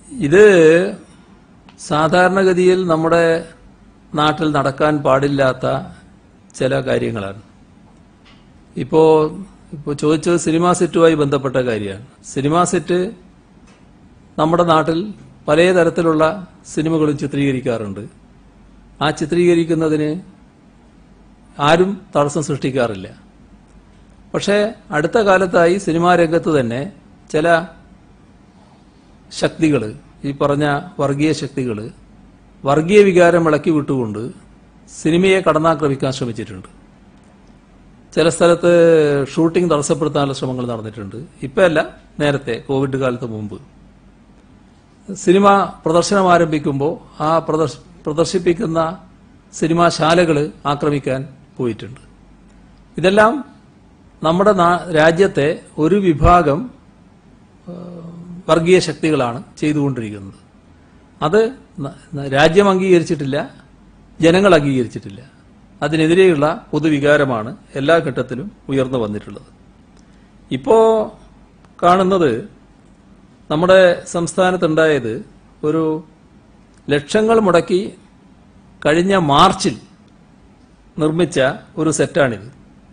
ഇത് സാധാരണഗതിയിൽ നമ്മുടെ നാട്ടിൽ നടക്കാൻ പാടില്ലാത്ത ചില കാര്യങ്ങളാണ് ഇപ്പോ ഇപ്പോൾ ചോദിച്ചത് സിനിമാ സെറ്റുമായി ബന്ധപ്പെട്ട കാര്യമാണ് സിനിമാ സെറ്റ് നമ്മുടെ നാട്ടിൽ പല തരത്തിലുള്ള സിനിമകളും ചിത്രീകരിക്കാറുണ്ട് ആ ചിത്രീകരിക്കുന്നതിന് ആരും തടസ്സം സൃഷ്ടിക്കാറില്ല പക്ഷേ അടുത്ത കാലത്തായി സിനിമാ രംഗത്ത് തന്നെ ചില ശക്തികൾ ഈ പറഞ്ഞ വർഗീയ ശക്തികൾ വർഗീയ വികാരം ഇളക്കി വിട്ടുകൊണ്ട് സിനിമയെ കടന്നാക്രമിക്കാൻ ശ്രമിച്ചിട്ടുണ്ട് ചില സ്ഥലത്ത് ഷൂട്ടിംഗ് തടസ്സപ്പെടുത്താനുള്ള ശ്രമങ്ങൾ നടന്നിട്ടുണ്ട് ഇപ്പല്ല നേരത്തെ കോവിഡ് കാലത്ത് മുമ്പ് സിനിമ പ്രദർശനം ആരംഭിക്കുമ്പോൾ ആ പ്രദർശ- പ്രദർശിപ്പിക്കുന്ന സിനിമാശാലകൾ ആക്രമിക്കാൻ പോയിട്ടുണ്ട് ഇതെല്ലാം നമ്മുടെ നാ- രാജ്യത്തെ ഒരു വിഭാഗം വർഗീയ ശക്തികളാണ് ചെയ്തുകൊണ്ടിരിക്കുന്നത് അത് ന- ന- രാജ്യം അംഗീകരിച്ചിട്ടില്ല ജനങ്ങൾ അംഗീകരിച്ചിട്ടില്ല അതിനെതിരെയുള്ള പൊതുവികാരമാണ് എല്ലാ ഘട്ടത്തിലും ഉയർന്നു വന്നിട്ടുള്ളത് ഇപ്പോ കാണുന്നത് നമ്മുടെ സംസ്ഥാനത്തുണ്ടായത് ഒരു ലക്ഷങ്ങൾ മുടക്കി കഴിഞ്ഞ മാർച്ചിൽ നിർമ്മിച്ച ഒരു സെറ്റാണിത്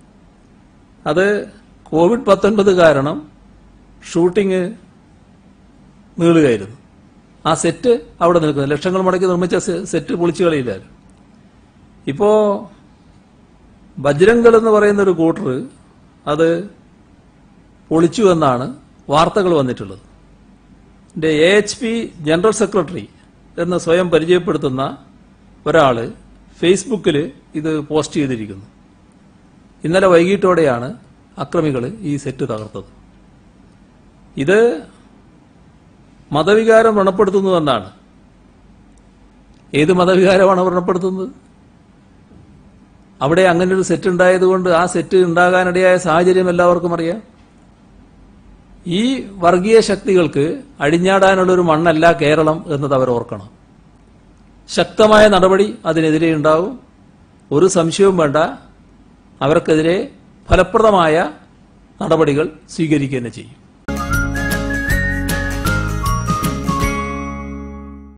അത് കോവിഡ് പത്തൊൻപത് കാരണം ഷൂട്ടിംഗ് നീളുകയായിരുന്നു ആ സെറ്റ് അവിടെ നിൽക്കുന്നത് ലക്ഷങ്ങൾ മുടക്കി നിർമ്മിച്ച സെ- സെറ്റ് പൊളിച്ചു കളയില്ലായിരുന്നു ഇപ്പോ ബജ്രംഗൾ എന്ന് പറയുന്ന ഒരു കൂട്ടർ അത് പൊളിച്ചു എന്നാണ് വാർത്തകൾ വന്നിട്ടുള്ളത് A H P general secretary എന്ന് സ്വയം പരിചയപ്പെടുത്തുന്ന ഒരാള് ഫേസ്ബുക്കിൽ ഇത് പോസ്റ്റ് ചെയ്തിരിക്കുന്നു ഇന്നലെ വൈകിട്ടോടെയാണ് അക്രമികൾ ഈ സെറ്റ് തകർത്തത് ഇത് മതവികാരം വ്രണപ്പെടുത്തുന്നുവെന്നാണ് ഏത് മതവികാരമാണ് വ്രണപ്പെടുത്തുന്നത് അവിടെ അങ്ങനെ ഒരു സെറ്റ് ഉണ്ടായതുകൊണ്ട് ആ സെറ്റ് ഉണ്ടാകാനിടയായ സാഹചര്യം എല്ലാവർക്കും അറിയാം ഈ വർഗീയ ശക്തികൾക്ക് അഴിഞ്ഞാടാനുള്ള ഒരു മണ്ണല്ല കേരളം എന്നത് അവർ ഓർക്കണം ശക്തമായ നടപടി അതിനെതിരെ ഉണ്ടാവും ഒരു സംശയവും വേണ്ട അവർക്കെതിരെ ഫലപ്രദമായ നടപടികൾ സ്വീകരിക്കുക തന്നെ ചെയ്യും